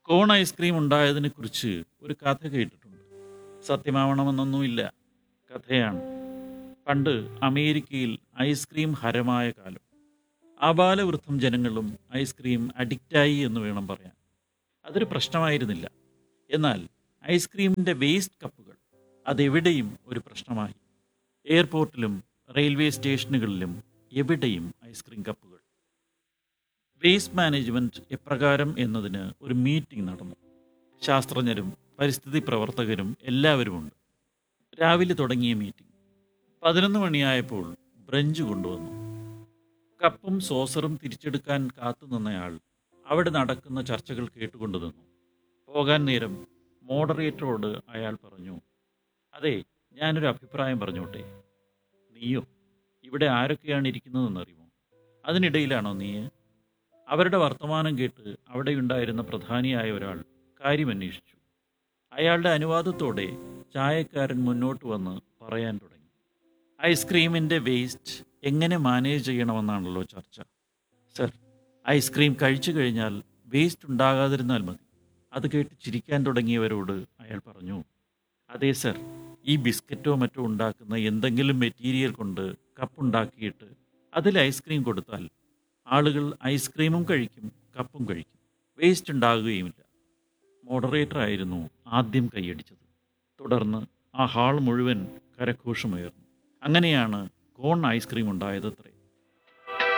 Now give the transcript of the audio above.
cone ice cream ഉണ്ടായതിനെക്കുറിച്ച് ഒരു കഥ കേട്ടിട്ടുണ്ട് സത്യമാവണമെന്നൊന്നുമില്ല കഥയാണ് പണ്ട് അമേരിക്കയിൽ ഐസ്ക്രീം ഹരമായ കാലം ആബാലവൃദ്ധം ജനങ്ങളും ഐസ്ക്രീം അഡിക്റ്റായി എന്ന് വേണം പറയാൻ അതൊരു പ്രശ്നമായിരുന്നില്ല എന്നാൽ ഐസ്ക്രീമിൻ്റെ വേസ്റ്റ് കപ്പുകൾ അതെവിടെയും ഒരു പ്രശ്നമായി എയർപോർട്ടിലും റെയിൽവേ സ്റ്റേഷനുകളിലും എവിടെയും ഐസ്ക്രീം കപ്പുകൾ വേസ്റ്റ് മാനേജ്മെൻറ്റ് എപ്രകാരം എന്നതിന് ഒരു മീറ്റിംഗ് നടന്നു ശാസ്ത്രജ്ഞരും പരിസ്ഥിതി പ്രവർത്തകരും എല്ലാവരുമുണ്ട് രാവിലെ തുടങ്ങിയ മീറ്റിംഗ് പതിനൊന്ന് മണിയായപ്പോൾ ബ്രഞ്ച് കൊണ്ടുവന്നു കപ്പും സോസറും തിരിച്ചെടുക്കാൻ കാത്തുനിന്നയാൾ അവിടെ നടക്കുന്ന ചർച്ചകൾ കേട്ടുകൊണ്ട് നിന്നു പോകാൻ നേരം മോഡറേറ്ററോട് അയാൾ പറഞ്ഞു അതെ ഞാനൊരു അഭിപ്രായം പറഞ്ഞോട്ടെ നീയോ ഇവിടെ ആരൊക്കെയാണ് ഇരിക്കുന്നതെന്നറിയുമോ അതിനിടയിലാണോ നീ അവരുടെ വർത്തമാനം കേട്ട് അവിടെയുണ്ടായിരുന്ന പ്രധാനിയായ ഒരാൾ കാര്യമന്വേഷിച്ചു അയാളുടെ അനുവാദത്തോടെ ചായക്കാരൻ മുന്നോട്ട് വന്ന് പറയാൻ തുടങ്ങി ഐസ്ക്രീമിൻ്റെ വേസ്റ്റ് എങ്ങനെ മാനേജ് ചെയ്യണമെന്നാണല്ലോ ചർച്ച സർ ഐസ്ക്രീം കഴിച്ചു കഴിഞ്ഞാൽ വേസ്റ്റ് ഉണ്ടാകാതിരുന്നാൽ മതി അത് കേട്ട് ചിരിക്കാൻ തുടങ്ങിയവരോട് അയാൾ പറഞ്ഞു അതെ സർ ഈ ബിസ്ക്കറ്റോ മറ്റോ ഉണ്ടാക്കുന്ന എന്തെങ്കിലും മെറ്റീരിയൽ കൊണ്ട് കപ്പുണ്ടാക്കിയിട്ട് അതിൽ ഐസ്ക്രീം കൊടുത്താൽ ആളുകൾ ഐസ്ക്രീമും കഴിക്കും കപ്പും കഴിക്കും വേസ്റ്റ് ഉണ്ടാകുകയുമില്ല മോഡറേറ്റർ ആയിരുന്നു ആദ്യം കൈയടിച്ചത് തുടർന്ന് ആ ഹാൾ മുഴുവൻ കരഘോഷമുയർന്നു അങ്ങനെയാണ് കോൺ ഐസ്ക്രീം ഉണ്ടായതത്രേ